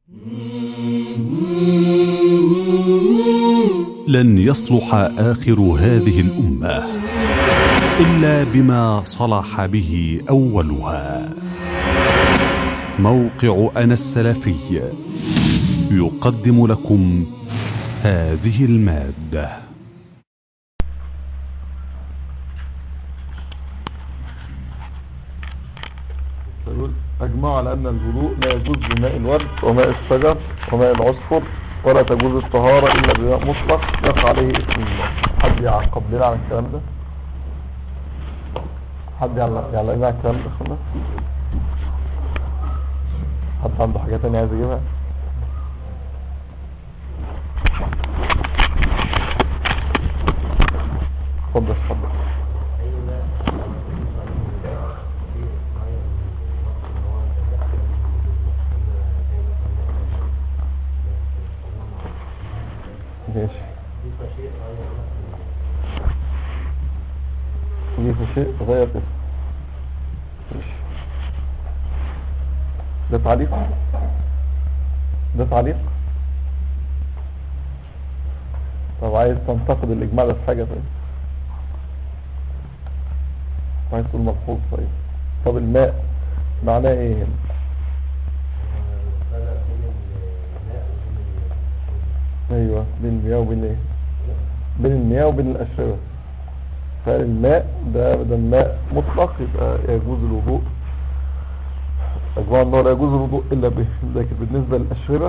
لن يصلح آخر هذه الأمة إلا بما صلح به أولها موقع أنا السلفي يقدم لكم هذه المادة يقول أجمعوا على أن الوضوء لا يجوز بماء الورد وماء الشجر وماء العصفر ولا تجوز الطهارة إلا بماء مطلق يقع عليه اسم الله حد يعقب لنا على الكلام ده حد يعلق يعلق لنا على الكلام ده خلاص حد عنده حاجة تانية عايز يجيبها اتفضل اتفضل ماشي يضيف شيء غير اسم ماشي ده تعليق ده تعليق طب عايز تنتقد الإجماع ده في حاجة طيب عايز تقول ملحوظ طيب طب الماء معناه ايه هنا؟ ايوه بين المياه وبين ايه بين المياه وبين الاشربة فالماء ده بدل ماء مطلق يبقى يجوز الوضوء اجمع ان هو لا يجوز الوضوء الا به لكن بالنسبة للاشربة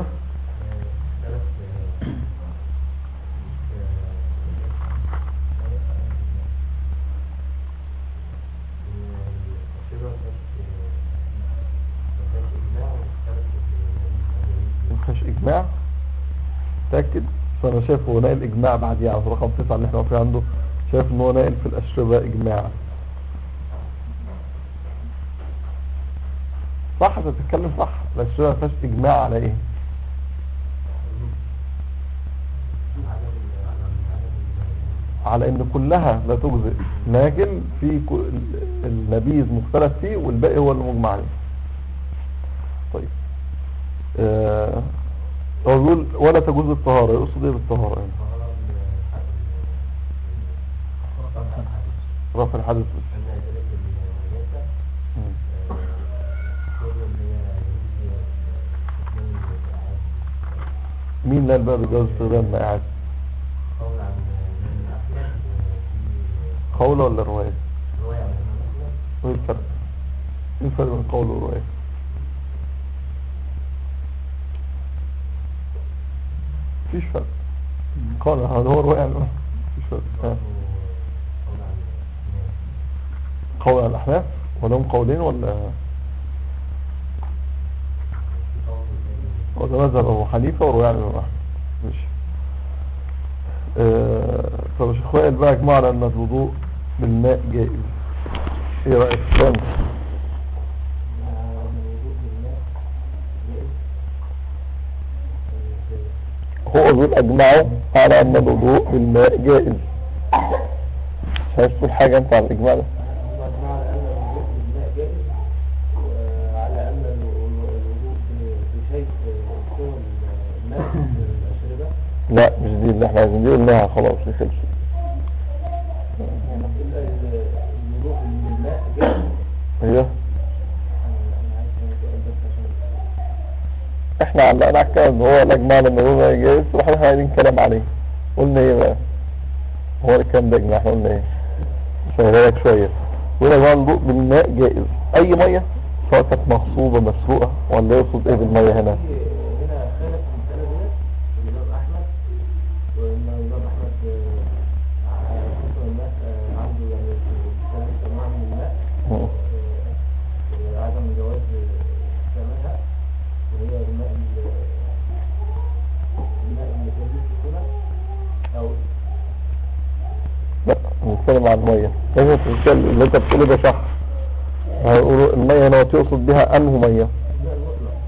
مفيهاش اجماع تأكد فانا شايف هو ناقل اجماع بعديها على رقم تسعة اللي احنا واقفين عنده شايف ان هو ناقل في الاشربة اجماع صح انت بتتكلم صح الاشربة مفيهاش اجماع على ايه على ان كلها لا تجزئ لكن في كل- النبيذ مختلف فيه والباقي هو المجمع عليه طيب آه هو بيقول ولا تجوز الطهارة يقصد ايه بالطهارة يعني رفع الحدث بس مم. مين اللي قال بقى بجواز استخدام الماء عادي قولة ولا رواية ايه الفرق ايه الفرق بين قول ورواية مفيش فرق قال هذا هو رواية يعني مفيش فرق ها. قول على الأحناف ولهم قولين ولا وده مذهب أبو حنيفة ورواية عن الإمام أحمد ماشي آه، طب يا شيخ وائل بقى اجمع على أن الوضوء بالماء جائز ايه رأيك فلان هو بيقول اجمعوا على ان الوضوء بالماء جائز مش عايز تقول حاجة انت على الاجماع ده على أن الوضوء بشيء يكون الماء الأشربة لا مش دي اللي احنا عايزين دي قلناها خلاص دي خلصت إلا الوضوء بالماء جائز ايوه أنا عايز أقول بس عشان احنا علقنا على الكلام هو الاجماع لما يقولنا جائز واحنا احنا عايزين كلام عليه قلنا ايه بقى هو الكلام ده اجماع احنا قلنا ايه شغالك شوية يقول يا جماعة الوضوء بالماء جائز اي مية سواء كانت مغصوبة مسروقة ولا يقصد ايه بالمية هنا في هنا خالف المسألة ديت الإمام أحمد وإن الإمام أحمد آه، على حكم الماء آه، عنده يعني ثلاث أنواع من الماء مم. آه، عدم جواز استعمالها وهي الماء ال- الماء اللي فيه السكونة أو لا نتكلم عن المية لازم تتكلم اللي انت بتقوله ده صح هيقولوا المية هنا تقصد بها انه مية الماء المطلق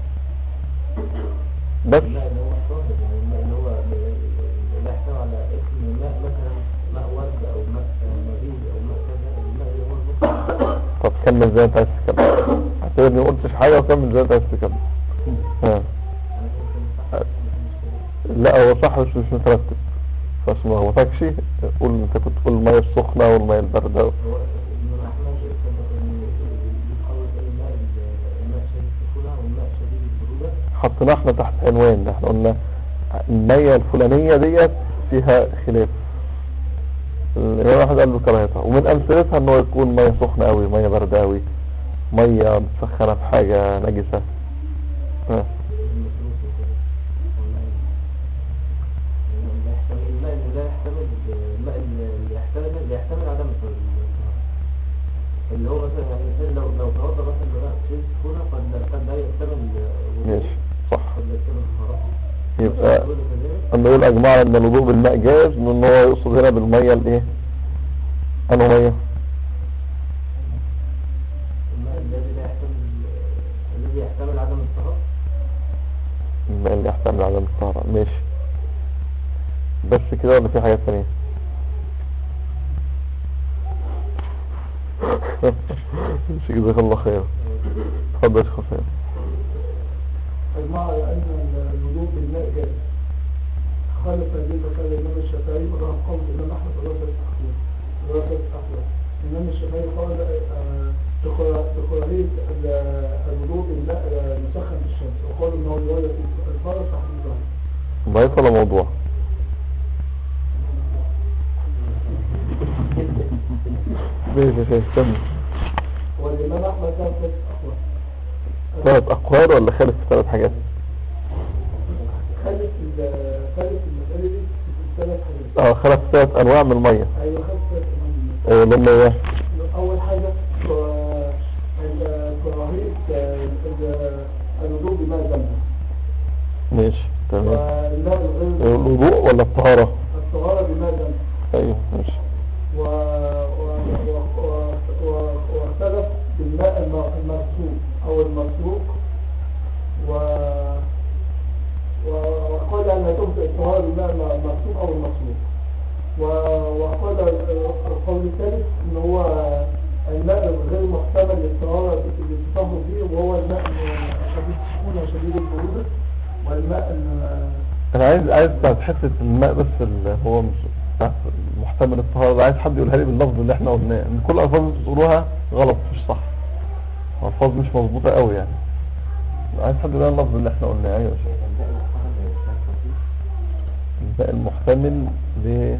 بس الماء اللي هو الطاهر يعني الماء اللي هو لا يحتوي على اسم الماء مثلا ماء ورد أو ماء مبيد أو ماء كذا الماء اللي هو المطلق طب كمل زي ما انت عايز تكمل اعتبر اني ما قلتش حاجة وكمل زي ما انت عايز تكمل ها أنا كنت لا هو صح مش مش مترتب فعشان ما هوتكش قول انت كنت تقول المية السخنة والمية الباردة هو ابن احمد اتفق ان يتحول بين الماء الماء شديد السخونة والماء شديد البرودة حطيناه احنا تحت عنوان احنا قلنا المية الفلانية ديت فيها خلاف الإمام أحمد قال له كراهتها ومن أمثلتها إن هو يكون مية سخنة أوي مية باردة أوي مية متسخنة بحاجة نجسة ها. المفروض وكده والماء الماء اللي لا يحتمل الماء اللي يحتمل اللي يحتمل عدم الطهارة اللي هو مثلا يعني الإنسان لو لو توضأ مثلا بماء شديد السخونة قد لا قد لا يحتمل وضوء، ماشي صح قد لا يحتمل طهارته يبقى يقول كذلك أما يقول أجمع أن الوضوء بالماء جاز من هو يقصد هنا بالمية الإيه؟ أنه مية الماء الذي لا يحتمل الذي يحتمل عدم الطهارة الماء اللي يحتمل على الطهارة ماشي بس كده ولا في حاجات تانية ماشي جزاك الله خير اتفضل يا شيخ حسين أجمع على أن الوضوء بالماء جائز خالف هذه المسألة الإمام الشافعي وراه قول الإمام أحمد الله أحمد الله أحمد الإمام الشافعي قال آه، بكرا- بكراهية ال- الوضوء بالماء المسخن بالشمس وقال إنه رواية الفارس أحمد الله ضعيف ولا موضوع ماشي يا شيخ كمل والإمام أحمد كان ثلاث أقوال ثلاث أقوال ولا خالف في ثلاث حاجات خلف ال- خلف المسألة دي في ثلاث حاجات اه خالف في ثلاث أنواع من المية أيوة خلف ثلاث أنواع. ايوه لما ايه أول حاجة آه، ال- كراهية آه، ال- الوضوء بماء زمزم ماشي تمام والماء الغير الوضوء ولا الطهارة الطهارة بماء زمزم ايوه ماشي و... و... و... و... و... واختلف بالماء الم- المرسوم أو المسروق و... و... وقال أن تبدأ الطهارة بالماء المرسوم أو المسروق و... وقال القول الثالث إن هو الماء الغير محتمل للطهارة للتطهر فيه وهو الماء شديد السخونة وشديد البرودة والماء ال- انا عايز عايز بتاعت حتة الماء بس اللي هو مش بتاعت محتمل الطهارة ده عايز حد يقولها لي باللفظ اللي احنا قلناه ان كل الالفاظ اللي بتقولوها غلط مش صح الفاظ مش مظبوطة قوي يعني عايز حد يقول لي اللفظ اللي احنا قلناه ايوه يا شيخ. الماء المحتمل ل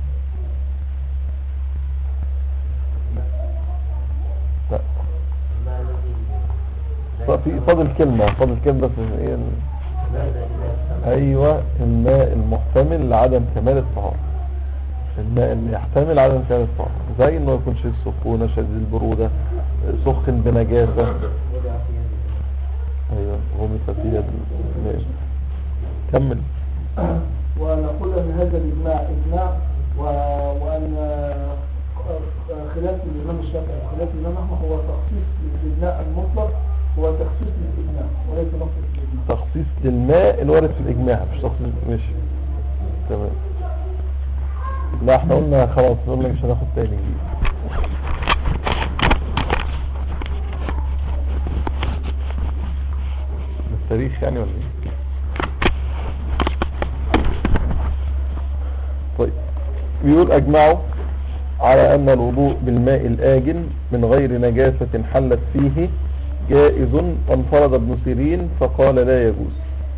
لا ف- في فاضل كلمة فاضل كلمة في ايه ال- ايوه الماء المحتمل لعدم كمال الطهارة الماء اللي يحتمل عدم كمال الطهارة زي انه يكون شديد السخونة شديد البرودة سخن بنجاسة ايوه غمس فيها ال- ماشي كمل ونقول أن هذا الإجماع إجماع و... وأن خلاف الإمام الشافعي وخلاف الإمام أحمد هو تخصيص للإجماع المطلق هو تخصيص للإجماع وليس نص الإجماع تخصيص للماء الوارد في الاجماع مش تخصيص ماشي تمام لا احنا قلنا خلاص قلنا مش هناخد تاني جديد التاريخ يعني ولا ايه طيب بيقول اجمعوا على ان الوضوء بالماء الاجن من غير نجاسة حلت فيه جائز وانفرد ابن سيرين فقال لا يجوز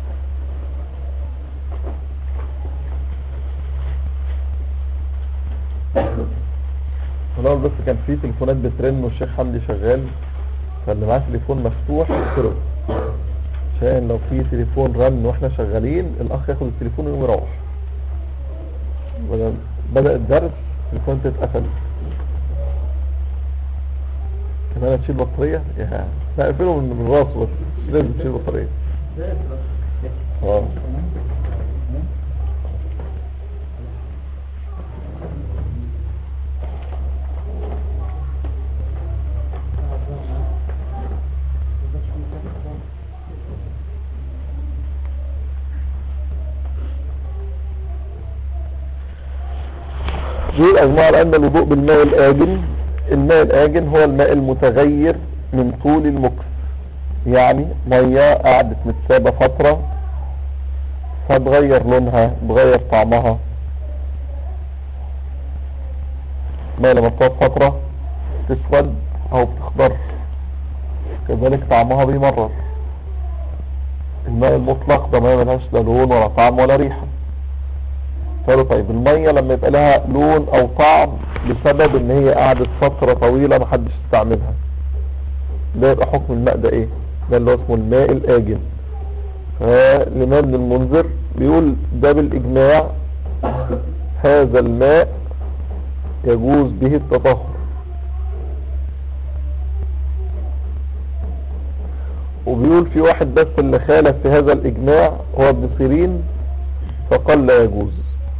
الأول بس كان في تليفونات بترن والشيخ حمدي شغال فاللي معاه تليفون مفتوح يضرب عشان لو في تليفون رن واحنا شغالين الاخ ياخد التليفون ويقوم يروح بدأ- بدأ الدرس التليفون تتقفل كمان تشيل بطارية يا لا اقفله من من راسه بس لازم تشيل بطارية اه دول أجمع على أن الوضوء بالماء الآجن الماء الآجن هو الماء المتغير من طول المكث يعني مية قعدت متسابة فترة فتغير لونها تغير طعمها ما لما تقعد فترة تسود او بتخضر كذلك طعمها بيمرر الماء المطلق ده ما ملهاش لا لون ولا طعم ولا ريحة قالوا طيب المية لما يبقى لها لون او طعم بسبب ان هي قعدت فترة طويلة محدش استعملها ده يبقى حكم الماء ده ايه ده اللي هو اسمه الماء الاجن فالامام ابن المنذر بيقول ده بالاجماع هذا الماء يجوز به التطهر وبيقول في واحد بس اللي خالف في هذا الاجماع هو ابن سيرين فقال لا يجوز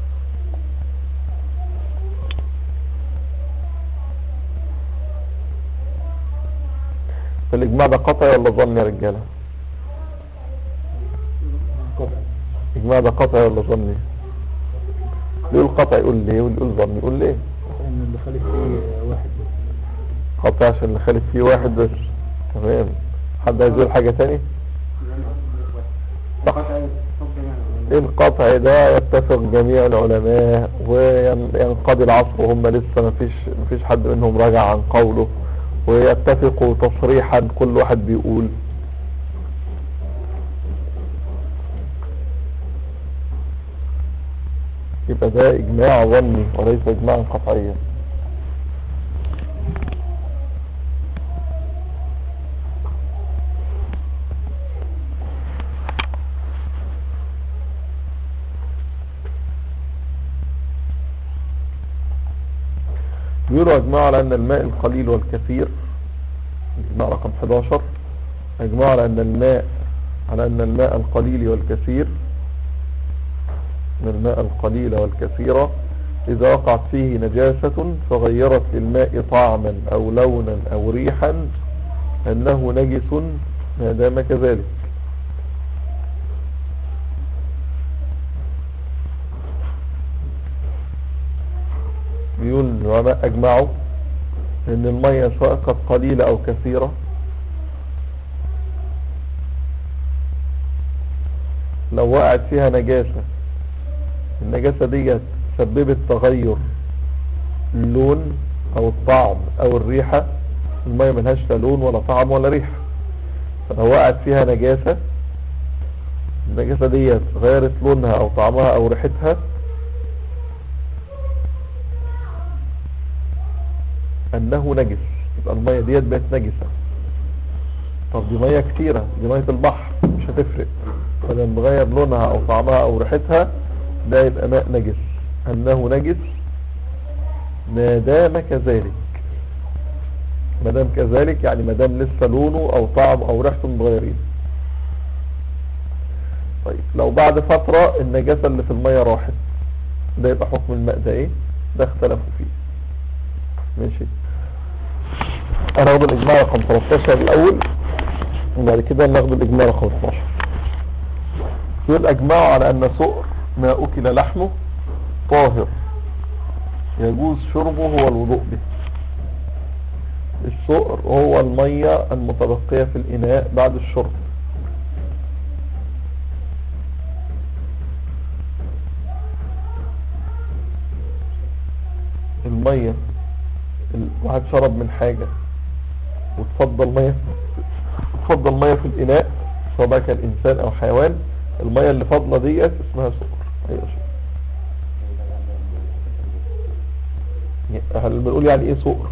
فالاجماع ده قطعي ولا ظن يا رجاله اجماع ده قطعي ولا ظني يقول قطعي يقول ليه واللي يقول ظني يقول ليه ان اللي خالف فيه واحد بس قطعي عشان اللي خالف فيه واحد بس تمام حد عايز يقول حاجه تاني صح القطع ده يتفق جميع العلماء وينقضي العصر وهم لسه ما فيش ما فيش حد منهم راجع عن قوله ويتفقوا تصريحا كل واحد بيقول يبقى ده اجماع ظني وليس اجماعا قطعيا بيقولوا اجمعوا على ان الماء القليل والكثير اجماع رقم 11 اجمعوا على ان الماء على ان الماء القليل والكثير من الماء القليل والكثير إذا وقعت فيه نجاسة فغيرت للماء طعما أو لونا أو ريحا أنه نجس ما دام كذلك بيقول العلماء أجمعوا أن المية سواء كانت قليلة أو كثيرة لو وقعت فيها نجاسة النجاسة دي سببت تغير اللون او الطعم او الريحة المية ملهاش لا لون ولا طعم ولا ريحة فلو وقعت فيها نجاسة النجاسة دي غيرت لونها او طعمها او ريحتها انه نجس يبقى المية ديت بقت نجسة طب دي مية كتيرة دي مية البحر مش هتفرق فلما بغير لونها او طعمها او ريحتها ده يبقى ماء نجس انه نجس ما دام كذلك ما دام كذلك يعني ما دام لسه لونه او طعم او ريحته متغيرين طيب لو بعد فترة النجاسة اللي في المية راحت ده يبقى حكم الماء ده ايه ده اختلفوا فيه ماشي انا هاخد الاجماع رقم 13 الاول وبعد كده ناخد الاجماع رقم 12 يقول اجمعوا على ان سؤر ما أكل لحمه طاهر يجوز شربه هو الوضوء به السؤر هو المية المتبقية في الإناء بعد الشرب المية الواحد شرب من حاجة وتفضل مية تفضل مية في الإناء سواء بقى كان إنسان أو حيوان المية اللي فاضلة ديت اسمها سؤر ايوه شيء هل بنقول يعني ايه سؤر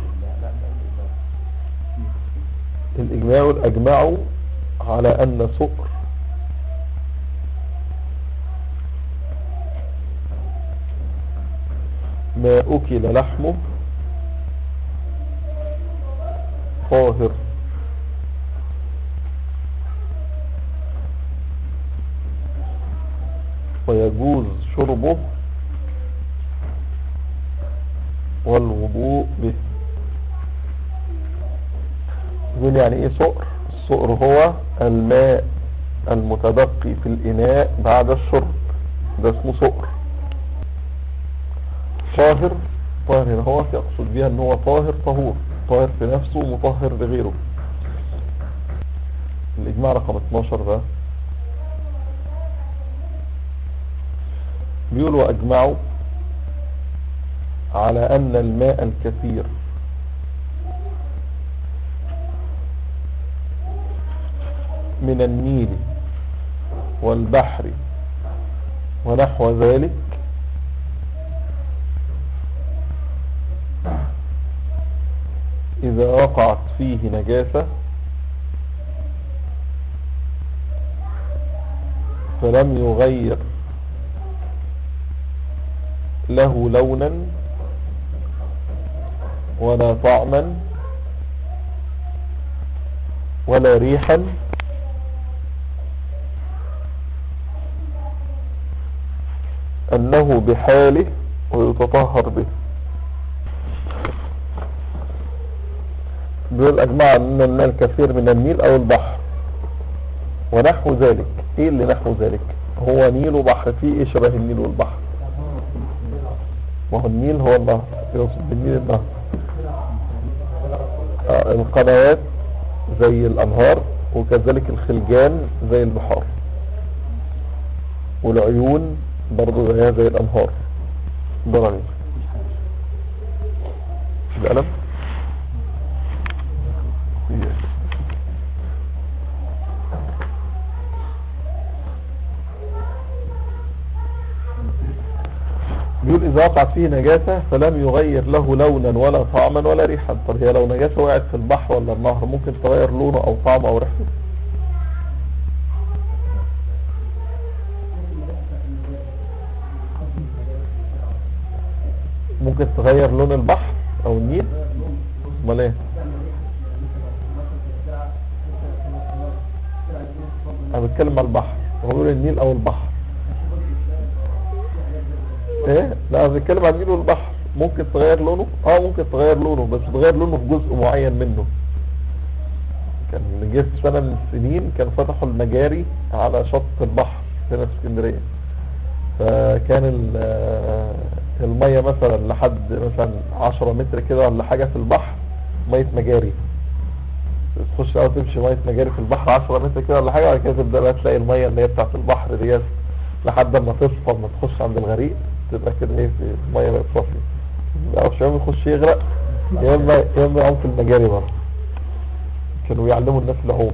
الاجماع الاجماع على ان سؤر ما اكل لحمه طاهر ويجوز شربه والوضوء به يقول يعني ايه صقر الصقر هو الماء المتبقي في الاناء بعد الشرب ده اسمه صقر طاهر طاهر هو يقصد بها ان هو طاهر طهور طاهر في نفسه مطهر لغيره الاجماع رقم 12 ده بيقول واجمعوا على ان الماء الكثير من النيل والبحر ونحو ذلك إذا وقعت فيه نجاسة فلم يغير له لونا ولا طعما ولا ريحا أنه بحاله ويتطهر به بيقول أجمع أن الماء الكثير من النيل أو البحر ونحو ذلك إيه اللي نحو ذلك هو نيل وبحر فيه إيه شبه النيل والبحر ما هو النيل هو النهر يقصد بالنيل النهر آه القنوات زي الأنهار وكذلك الخلجان زي البحار والعيون برضو زيها زي الأنهار ضرري القلم بيقول إذا وقعت فيه نجاسة فلم يغير له لونا ولا طعما ولا ريحا طب هي لو نجاسة وقعت في البحر ولا النهر ممكن تغير لونه أو طعمه أو ريحته ممكن تغير لون البحر أو النيل امال ايه انا بتكلم على البحر هو بيقول النيل او البحر ايه لا انا بتكلم على النيل والبحر ممكن تغير لونه اه ممكن تغير لونه بس تغير لونه في جزء معين منه كان جه في سنة من السنين كان فتحوا المجاري على شط البحر هنا في اسكندرية فكان ال- المية مثلا لحد مثلا 10 متر كده ولا حاجة في البحر مية مجاري تخش او تمشي مية مجاري في البحر 10 متر كده ولا حاجة وبعد كده تبدأ بقى تلاقي المية اللي هي بتاعت البحر ديت لحد ما تصفى ما تخش عند الغريق تبقى كده ايه في المية بقت صافية او شباب يخش يغرق يا اما يا اما يعوم في المجاري برضه كانوا يعلموا الناس العوم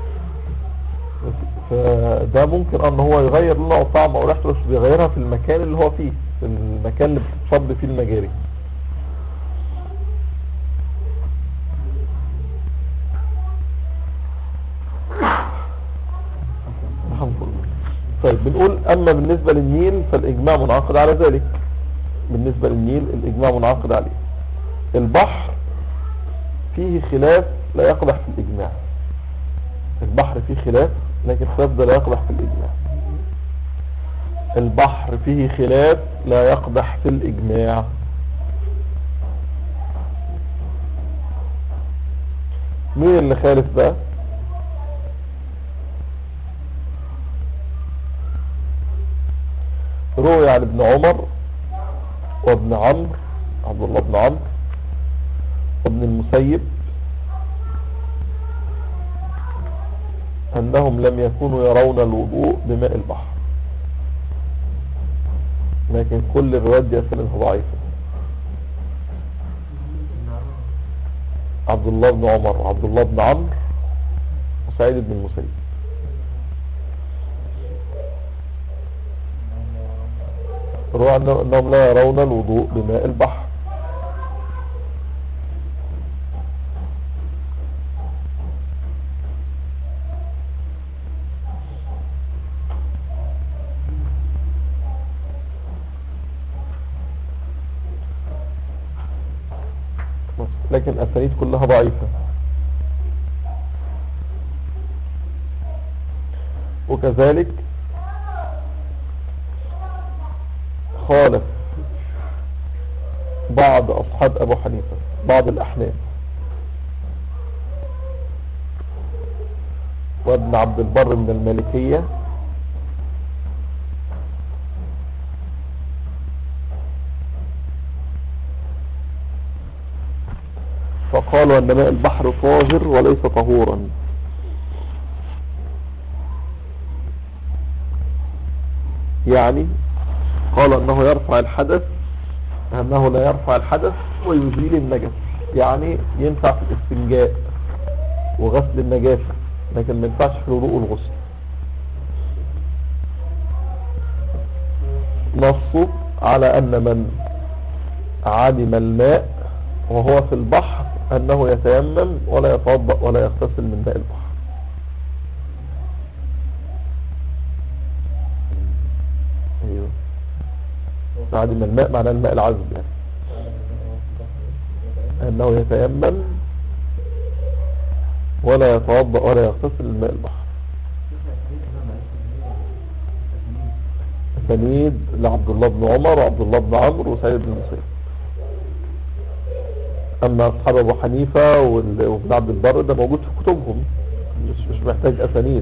فده ممكن ان هو يغير لونه او طعمه او ريحته بس بيغيرها في المكان اللي هو فيه في المكان اللي بتتصب فيه المجاري الحمد لله طيب بنقول اما بالنسبة للنيل فالاجماع منعقد على ذلك بالنسبة للنيل الاجماع منعقد عليه البحر فيه خلاف لا يقدح في الاجماع البحر فيه خلاف لكن الخلاف ده لا يقدح في الاجماع البحر فيه خلاف لا يقدح في الاجماع مين اللي خالف بقى روي عن ابن عمر وابن عمرو عبد الله بن عمرو وابن المسيب أنهم لم يكونوا يرون الوضوء بماء البحر لكن كل الروايات دي أسئلتها ضعيفة عبد الله بن عمر وعبد الله بن عمرو وسعيد بن المسيب روى عنه أنهم لا يرون الوضوء بماء البحر لكن الأسانيد كلها ضعيفة وكذلك خالف بعض أصحاب أبو حنيفة بعض الأحناف وابن عبد البر من المالكية فقالوا أن ماء البحر طاهر وليس طهورا يعني قال انه يرفع الحدث انه لا يرفع الحدث ويزيل النجس يعني ينفع في الاستنجاء وغسل النجاسة لكن ما ينفعش في الوضوء والغسل نص على ان من عدم الماء وهو في البحر انه يتيمم ولا يتوضأ ولا يغتسل من ماء البحر ايوه عدم الماء معناه الماء العذب يعني انه يتيمم ولا يتوضأ ولا يغتسل من ماء البحر تلميذ لعبد الله بن عمر وعبد الله بن عمرو وسعيد بن مسيب اما اصحاب ابو حنيفة وال- وابن عبد البر ده موجود في كتبهم مش مش محتاج اسانيد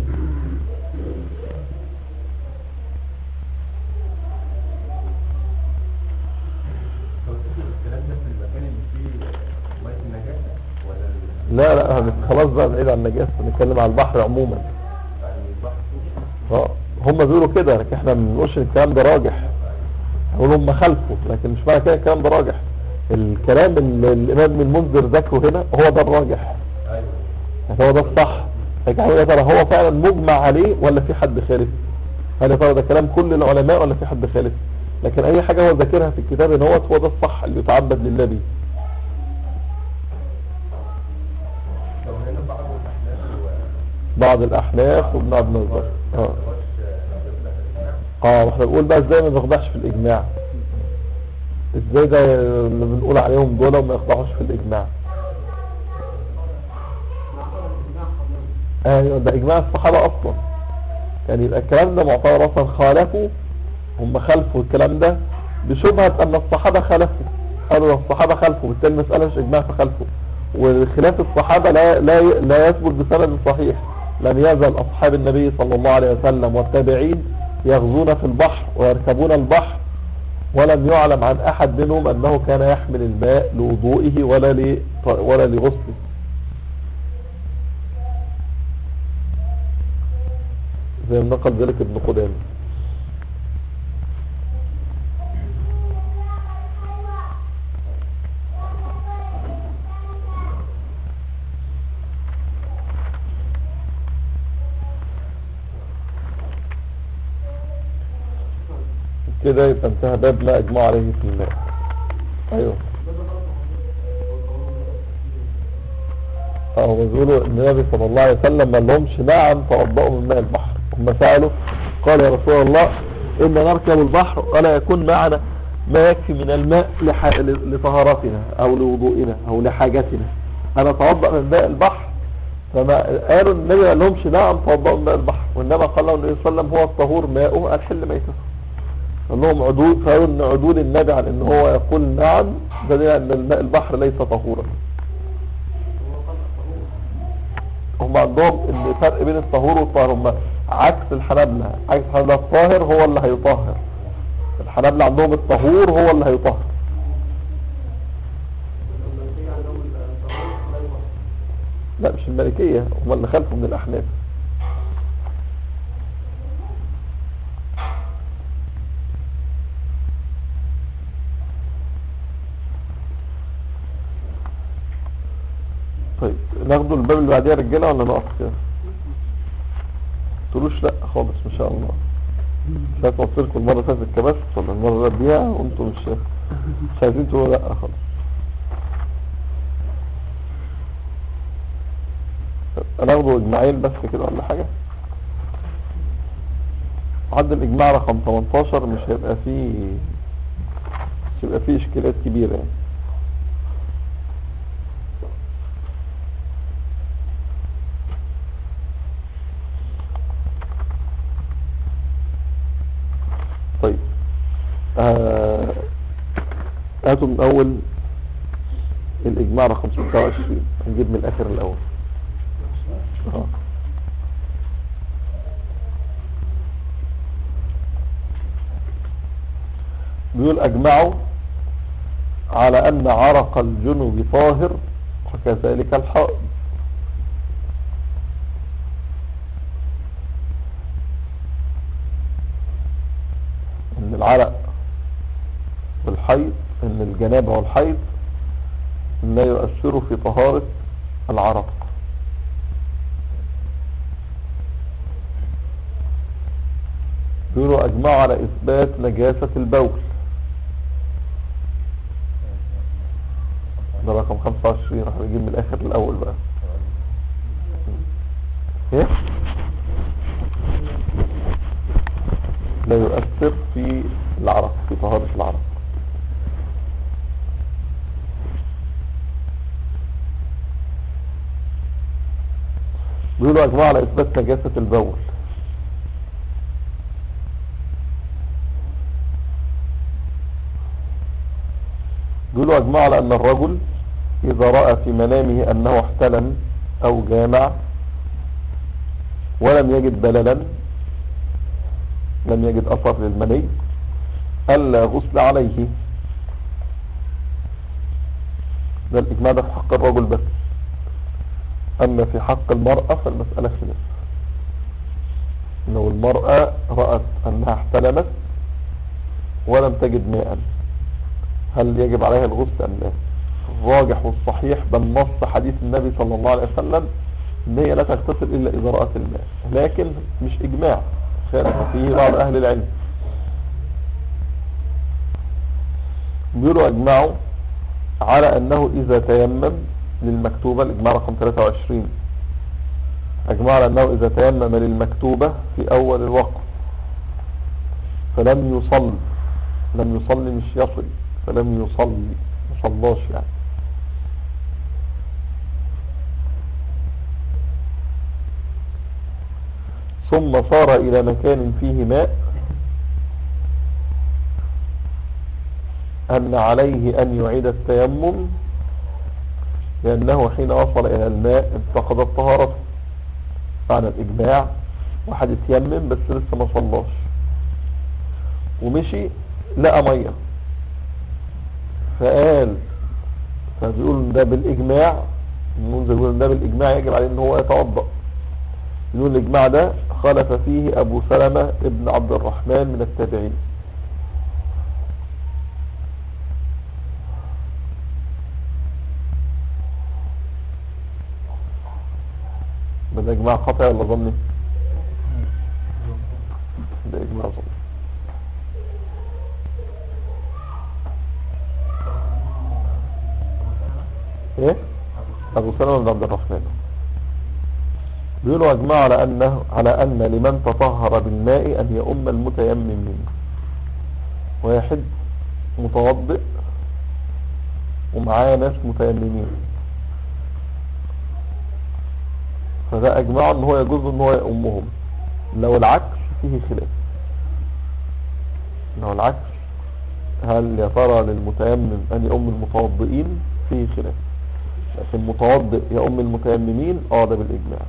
الكلام ده في المكان اللي فيه ميه النجاسه ولا لا لا هن- خلاص بقى بعيد عن النجاسة نتكلم على البحر عموما يعني البحر اه هم بيقولوا كده لكن احنا ما بنقولش إن الكلام ده راجح نقول هم خلفوا لكن مش معنى كده الكلام ده راجح الكلام اللي الامام ابن المنذر ذكره هنا هو ده الراجح ايوه يعني هو ده الصح لكن يا ترى هو فعلا مجمع عليه ولا في حد خالف هل يا ترى ده كلام كل العلماء ولا في حد خالف لكن اي حاجة هو ذاكرها في الكتاب ان هو هو ده الصح اللي يتعبد لله بيه لو هنا بعض الاحناف و بعض الاحناف وابن عبد النظر اه ما يقدرش اه واحنا بنقول بقى ازاي ما بنخضعش في الاجماع ازاي ده اللي بنقول عليهم دول وما يخضعوش في الاجماع ايوه ده اجماع الصحابة اصلا يعني يبقى الكلام ده معتبر اصلا خالفوا هم خالفوا الكلام ده بشبهة ان الصحابة خالفوا قالوا الصحابة خالفوا بالتالي المسألة مش اجماع فخالفوا وخلاف الصحابة لا, لا, لا يثبت بسند صحيح لم يزل اصحاب النبي صلى الله عليه وسلم والتابعين يغزون في البحر ويركبون البحر ولم يعلم عن احد منهم انه كان يحمل الماء لوضوئه ولا ل- ولا لغسله زي ما نقل ذلك ابن قدامه كده يبقى انتهى باب ما اجمع عليه في الماء ايوه اه بيقولوا ان النبي صلى الله عليه وسلم ما لهمش نعم توضؤوا من ماء البحر هم سألوا قال يا رسول الله إن نركب البحر ولا يكون معنا ما يكفي من الماء لح... لطهارتنا أو لوضوئنا أو لحاجتنا أنا أتوضأ من ماء البحر فما قالوا النبي ما لهمش نعم توضؤوا من ماء البحر وإنما قال لهم النبي صلى الله عليه وسلم هو الطهور ماؤه الحل ميته قال لهم عدول فقالوا ان عدول النبي عن ان هو يقول نعم دليل ان الماء البحر ليس طهورا هم عندهم ان فرق بين الطهور والطاهر هم عكس الحنابلة عكس الحنابلة الطاهر هو اللي هيطهر الحنابلة عندهم الطهور هو اللي هيطهر لا مش الملكية هم اللي خلفوا من الأحناف طيب ناخدوا الباب اللي بعديها رجاله ولا نقف كده تقولوش لا خالص ما شاء الله مش عارف اوصلكم المره اللي فاتت كبس ولا المره اللي قبليها وانتم مش مش عايزين تقولوا لا خالص هناخدوا اجماعين بس كده ولا حاجه عد الاجماع رقم 18 مش هيبقى فيه مش هيبقى فيه اشكاليات كبيره يعني طيب آه، هاتوا من اول الاجماع رقم 26 هنجيب من الاخر الاول آه. بيقول اجمعوا على ان عرق الجنوب طاهر وكذلك الحائض ان العرق الحيض ان الجنابة والحيض لا يؤثر في طهارة العرق بيقولوا اجمعوا على اثبات نجاسة البول ده رقم 25 راح نجيب من الاخر الاول بقى ايه لا يؤثر في العرق في طهارة العرق بيقولوا اجمعوا على اثبات نجاسة البول بيقولوا اجمعوا على ان الرجل اذا رأى في منامه انه احتلم او جامع ولم يجد بللا لم يجد اثر للمني الا غسل عليه ده الاجماع ده في حق الرجل بس اما في حق المرأة فالمسألة خلاف لو المرأة رأت انها احتلمت ولم تجد ماء هل يجب عليها الغسل ام لا الراجح والصحيح بل نص حديث النبي صلى الله عليه وسلم ان هي لا تغتسل الا اذا رأت الماء لكن مش اجماع خالف فيه بعض اهل العلم بيقولوا اجمعوا على انه اذا تيمم للمكتوبة الاجماع رقم 23 اجمعوا على انه اذا تيمم للمكتوبة في اول الوقت فلم يصل لم يصلي مش يصل فلم يصلي ما صلاش يعني ثم صار إلى مكان فيه ماء أن عليه أن يعيد التيمم لأنه حين وصل إلى الماء انتقضت طهارته معنى الإجماع واحد اتيمم بس لسه ما صلاش ومشي لقى مية فقال فبيقول ده بالإجماع المنذر بيقول ده بالإجماع يجب عليه ان هو يتوضأ يقول الإجماع ده خالف فيه أبو سلمة ابن عبد الرحمن من التابعين ده إجماع قطعي ولا ظني ده إجماع ظني ايه ابو سلمة بن عبد الرحمن بيقولوا اجمعوا على انه على ان لمن تطهر بالماء ان يؤم المتيمم منه واحد متوضئ ومعاه ناس متيممين فده اجمعوا ان هو يجوز ان هو يؤمهم لو العكس فيه خلاف لو العكس هل يا ترى للمتيمم ان يؤم المتوضئين فيه خلاف لكن متوضئ يؤم المتيممين اه ده بالاجماع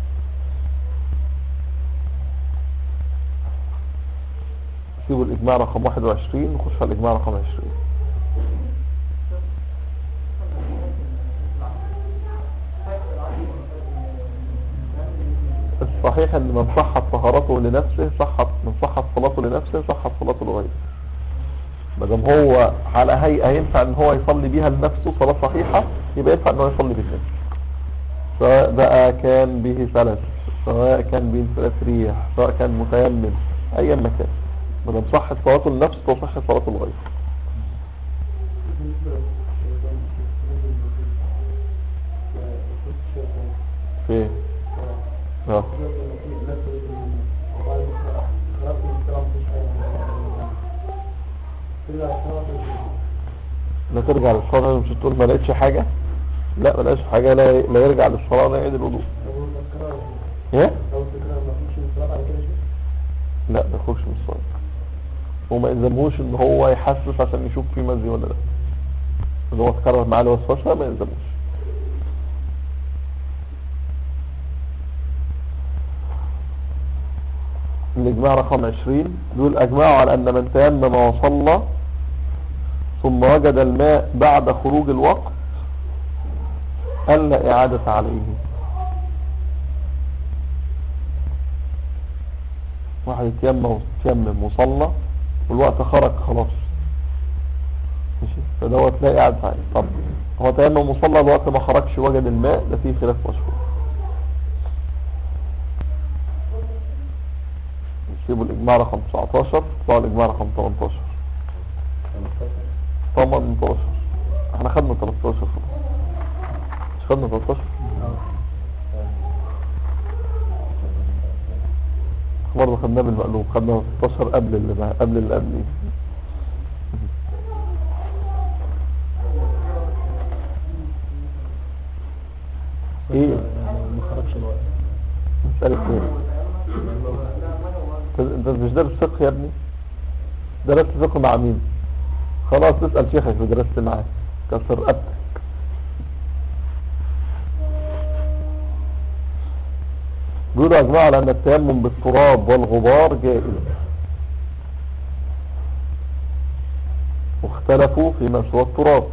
سيبوا الاجماع رقم 21 نخش على الاجماع رقم 20 الصحيح ان من صحت طهارته لنفسه صحت من صحت صلاته لنفسه صحت صلاته لغيره ما دام هو على هيئة ينفع ان هو يصلي بيها لنفسه صلاة صحيحة يبقى ينفع ان هو يصلي بها سواء بقى كان به سلس سواء كان به انفلات ريح سواء كان متيمم ايا ما كان ما دام صحت صلاته لنفسه تصح صلاته لغيره فين اه لا ترجع للصلاة مش تقول ما لقيتش حاجة لا ما لقيتش حاجة لا, لا يرجع للصلاة لا يعيد الوضوء ايه لا ما يخرجش من الصلاة وما يلزمهوش ان هو يحسس عشان يشوف في مزي ولا لا ان هو اتكرر معاه الوسوسة ما يلزموش الإجماع رقم 20 بيقول أجمعوا على أن من تيمم وصلى ثم وجد الماء بعد خروج الوقت ألا إعادة عليه واحد يتيمم وتيمم وصلى والوقت خرج خلاص فدوت تلاقي قاعد فعلا طب هو تيمم مصلى الوقت ما خرجش وجد الماء ده فيه خلاف مشهور نسيبوا الإجماع رقم 19 طبعا الإجماع رقم 18 18 احنا خدنا 13 خلاص مش خدنا 13 برضه خدناه بالمقلوب خدنا 16 قبل اللي بقى- قبل اللي قبليه ايه ما خرجش الوقت مسألة ايه انت انت مش دارس فقه يا ابني درست فقه مع مين خلاص اسأل شيخك اللي درست معاه كسر رقبتك بيقولوا يا جماعة على ان التيمم بالتراب والغبار جائز واختلفوا فيما سوى التراب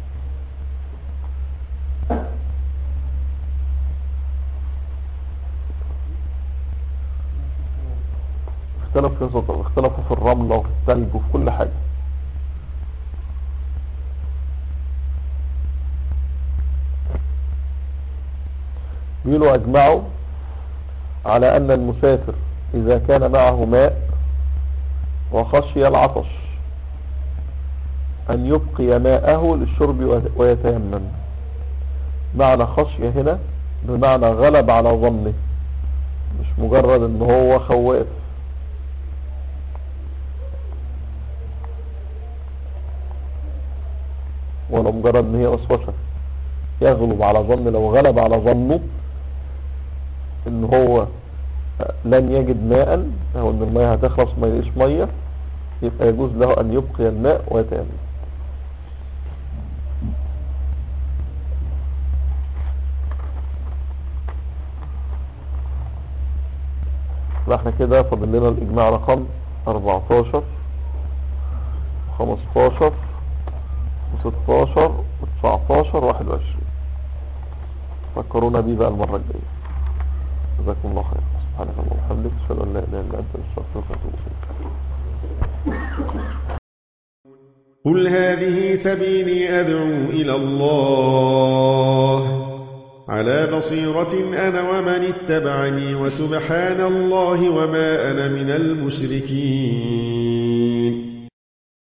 اختلفوا في الزطر اختلفوا في الرملة وفي الثلج وفي كل حاجة بيقولوا اجمعوا على ان المسافر اذا كان معه ماء وخشي العطش ان يبقي ماءه للشرب ويتيمم معنى خشية هنا بمعنى غلب على ظنه مش مجرد ان هو خواف ولا مجرد ان هي وسوسة يغلب على ظن لو غلب على ظنه ان هو لن يجد ماء او ان المياه هتخلص ما يلاقيش مية يبقى يجوز له ان يبقي الماء ويتيمم فاحنا كده فاضل لنا الاجماع رقم 14 15 و16 و19 و21 فكرونا بيه بقى المرة الجاية جزاكم الله خير سبحانك اللهم وبحمدك اشهد ان لا اله الا انت نستغفرك ونتوب اليك قل هذه سبيلي أدعو إلى الله على بصيرة أنا ومن اتبعني وسبحان الله وما أنا من المشركين